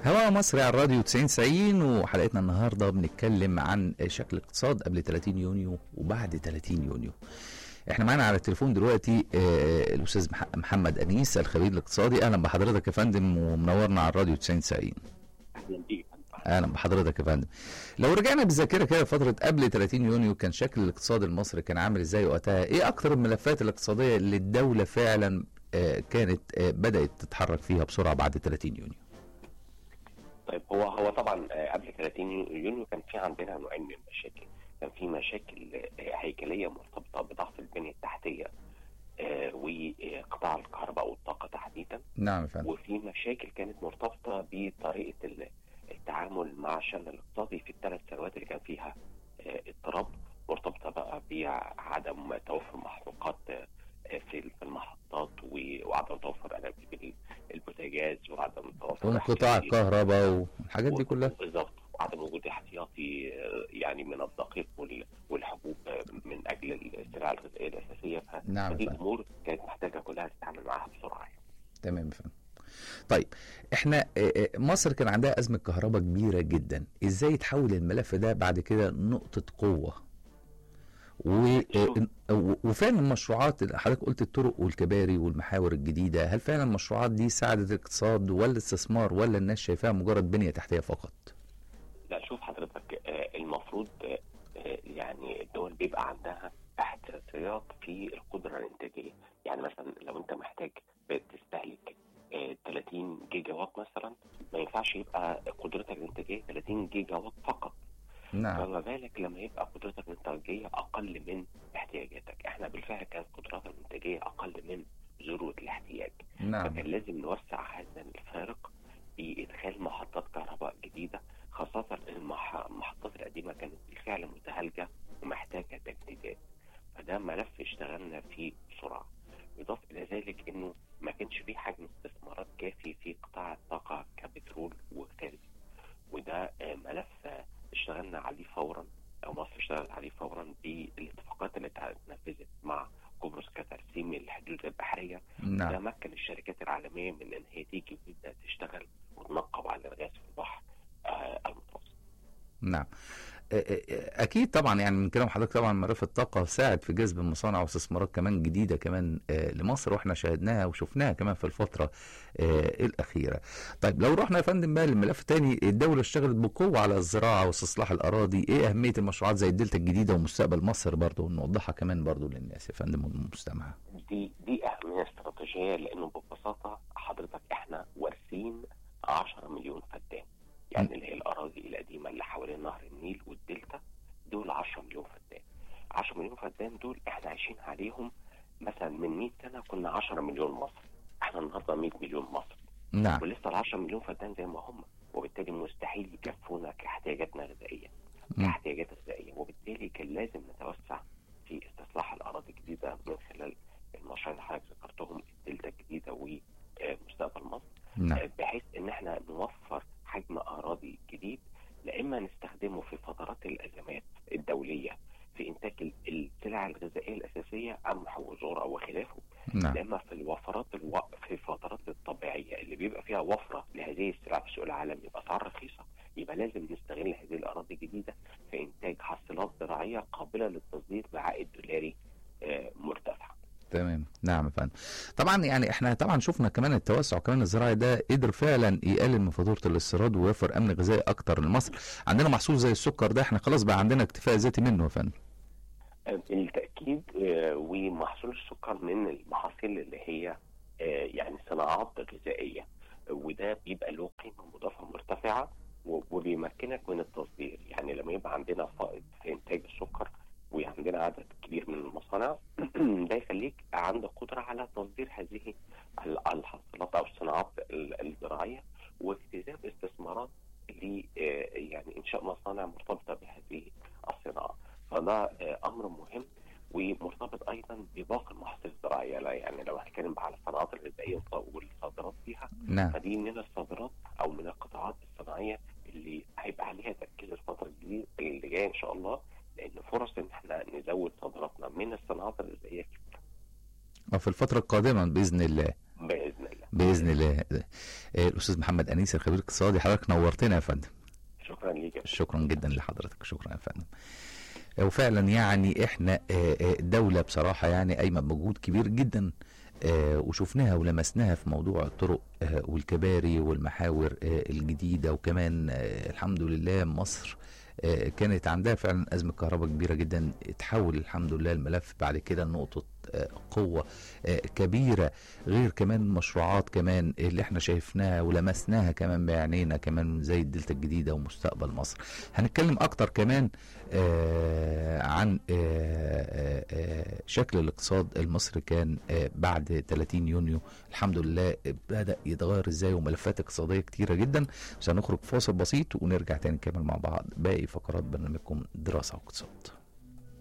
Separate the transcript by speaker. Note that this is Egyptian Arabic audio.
Speaker 1: هواء مصري على الراديو 90 90 وحلقتنا النهارده بنتكلم عن شكل الاقتصاد قبل 30 يونيو وبعد 30 يونيو. احنا معانا على التليفون دلوقتي آه، الاستاذ مح- محمد انيس الخبير الاقتصادي اهلا بحضرتك يا فندم ومنورنا على الراديو 90 90
Speaker 2: اهلا بيك
Speaker 1: اهلا بحضرتك يا فندم. لو رجعنا بالذاكره كده فتره قبل 30 يونيو كان شكل الاقتصاد المصري كان عامل ازاي وقتها؟ ايه اكتر الملفات الاقتصاديه اللي الدوله فعلا آه، كانت آه، بدات تتحرك فيها بسرعه بعد 30 يونيو؟
Speaker 2: طيب هو هو طبعا آه، قبل 30 يونيو كان في عندنا نوعين من المشاكل كان في مشاكل آه، هيكليه مرتبطه بضعف البنيه التحتيه آه، وقطاع الكهرباء والطاقه تحديدا
Speaker 1: نعم يا فندم.
Speaker 2: وفي مشاكل كانت مرتبطه بطريقه ال- التعامل مع الشأن الاقتصادي في الثلاث سنوات اللي كان فيها آه، اضطراب مرتبطه بقى بعدم توفر محروقات آه، في في المحطات و- وعدم توفر انابيب البوتاجاز وعدم توفر
Speaker 1: وانقطاع
Speaker 2: احتياطي-
Speaker 1: الكهرباء والحاجات دي كلها
Speaker 2: بالظبط وعدم وجود احتياطي آه، يعني من الدقيق وال- والحبوب آه، من اجل السلع الغذائيه الاساسيه
Speaker 1: نعم
Speaker 2: فدي
Speaker 1: يا فندم.
Speaker 2: امور كانت محتاجه كلها تتعامل معاها بسرعه يعني.
Speaker 1: تمام يا فندم طيب احنا آه، آه، مصر كان عندها ازمه كهرباء كبيره جدا ازاي تحول الملف ده بعد كده نقطه قوه و... آه، و- وفعلا المشروعات اللي حضرتك قلت الطرق والكباري والمحاور الجديده هل فعلا المشروعات دي ساعدت الاقتصاد ولا الاستثمار ولا الناس شايفاها مجرد بنيه تحتيه فقط
Speaker 2: لا شوف حضرتك آه، المفروض آه، آه، يعني الدول بيبقى عندها احتياطيات في القدره الانتاجيه يعني مثلا لو انت محتاج تستهلك آه، 30 جيجا وات مثلا ما ينفعش يبقى قدرتك الانتاجيه 30 جيجا وات فقط
Speaker 1: نعم
Speaker 2: فما بالك لما يبقى قدرتك الانتاجيه اقل من احتياجاتك احنا بالفعل كانت قدراتنا الانتاجيه اقل من ذروه الاحتياج
Speaker 1: نعم
Speaker 2: فكان لازم نوسع هذا الفارق بادخال محطات كهرباء جديده خاصه المح- المحطات القديمه كانت بالفعل متهالكه ومحتاجه تجديدات فده ملف اشتغلنا فيه بسرعه يضاف الى ذلك انه ما كانش فيه حجم استثمارات كافي في قطاع الطاقه كبترول وغاز وده آه، ملف آه، اشتغلنا عليه فورا او مصر اشتغلت عليه فورا بالاتفاقات اللي اتنفذت مع قبرص كترسيم الحدود البحريه ده
Speaker 1: نعم
Speaker 2: مكن الشركات العالميه من ان هي تيجي وتبدا تشتغل وتنقب على الغاز في البحر آه المتوسط.
Speaker 1: نعم آه، آه، اكيد طبعا يعني من كلام حضرتك طبعا ملف الطاقه ساعد في جذب مصانع واستثمارات كمان جديده كمان آه، لمصر واحنا شاهدناها وشفناها كمان في الفتره آه، الاخيره. طيب لو رحنا يا فندم بقى لملف تاني الدوله اشتغلت بقوه على الزراعه واستصلاح الاراضي، ايه اهميه المشروعات زي الدلتا الجديده ومستقبل مصر برضه نوضحها كمان برضه للناس يا فندم والمستمع.
Speaker 2: دي دي اهميه استراتيجيه لانه ببساطه حضرتك احنا وارثين 10 مليون فدان يعني اللي هي الاراضي القديمه اللي حوالين نهر النيل والدلتا دول 10 مليون فدان 10 مليون فدان دول احنا عايشين عليهم مثلا من 100 سنه كنا 10 مليون مصري احنا النهارده 100 مليون مصري
Speaker 1: نعم
Speaker 2: ولسه ال 10 مليون فدان زي ما هم وبالتالي مستحيل يكفونا كاحتياجاتنا الغذائيه
Speaker 1: مم.
Speaker 2: كاحتياجات غذائيه وبالتالي كان لازم نتوسع في استصلاح الاراضي الجديده من خلال المشروع اللي حضرتك ذكرتهم الدلتا الجديده ومستقبل مصر
Speaker 1: نعم
Speaker 2: آه، بحيث ان احنا نوفر حجم اراضي جديد لا اما نستخدمه في فترات الازمات الدوليه في انتاج ال- السلع الغذائيه الاساسيه قمح وذره وخلافه
Speaker 1: نعم
Speaker 2: لا اما في الوفرات الو... في الفترات الطبيعيه اللي بيبقى فيها وفره لهذه السلع في السوق العالمي باسعار رخيصه يبقى لازم نستغل هذه الاراضي الجديده في انتاج حاصلات زراعيه قابله للتصدير بعائد دولاري آه، مرتفع.
Speaker 1: تمام نعم يا فندم طبعا يعني احنا طبعا شفنا كمان التوسع كمان الزراعي ده قدر فعلا يقلل من فاتوره الاستيراد ويوفر امن غذائي اكتر لمصر عندنا محصول زي السكر ده احنا خلاص بقى عندنا اكتفاء ذاتي منه يا فندم
Speaker 2: آه، بالتاكيد آه، ومحصول السكر من المحاصيل اللي هي آه، يعني صناعات غذائيه وده بيبقى له قيمه مضافه مرتفعه و- وبيمكنك من التصدير يعني لما يبقى عندنا فائض في انتاج السكر وعندنا عدد كبير من المصانع ده يخليك عندك قدره على تصدير هذه ال- الحاصلات او الصناعات ال- الزراعيه واجتذاب استثمارات ل آه، يعني انشاء مصانع مرتبطه بهذه الصناعه فده آه، امر مهم ومرتبط ايضا بباقي المحاصيل الزراعيه لا يعني لو هنتكلم بقى على الصناعات الغذائيه والصادرات فيها
Speaker 1: نعم
Speaker 2: فدي من الصادرات او من القطاعات الصناعيه اللي هيبقى عليها تركيز الفتره الجديدة- اللي جايه ان شاء الله لان فرص ان احنا نزود صادراتنا من الصناعات الغذائيه كتير
Speaker 1: في الفتره القادمه باذن الله
Speaker 2: باذن الله
Speaker 1: باذن الله آه، الاستاذ محمد انيس الخبير الاقتصادي حضرتك نورتنا يا فندم
Speaker 2: شكرا ليك يا
Speaker 1: شكرا جدا لحضرتك شكرا يا فندم وفعلا يعني احنا آه، آه، الدولة بصراحة يعني قايمة بمجهود كبير جدا آه، وشفناها ولمسناها في موضوع الطرق آه، والكباري والمحاور آه، الجديدة وكمان آه، الحمد لله مصر آه، كانت عندها فعلا أزمة كهرباء كبيرة جدا اتحول الحمد لله الملف بعد كده لنقطة آه، قوة آه، كبيرة غير كمان المشروعات كمان اللي احنا شايفناها ولمسناها كمان بعينينا كمان زي الدلتا الجديدة ومستقبل مصر هنتكلم أكتر كمان آه، عن آه، آه، آه، شكل الاقتصاد المصري كان آه، بعد 30 يونيو الحمد لله بدأ يتغير ازاي وملفات اقتصادية كتيرة جدا بس هنخرج فاصل بسيط ونرجع تاني نكمل مع بعض باقي فقرات برنامجكم دراسة واقتصاد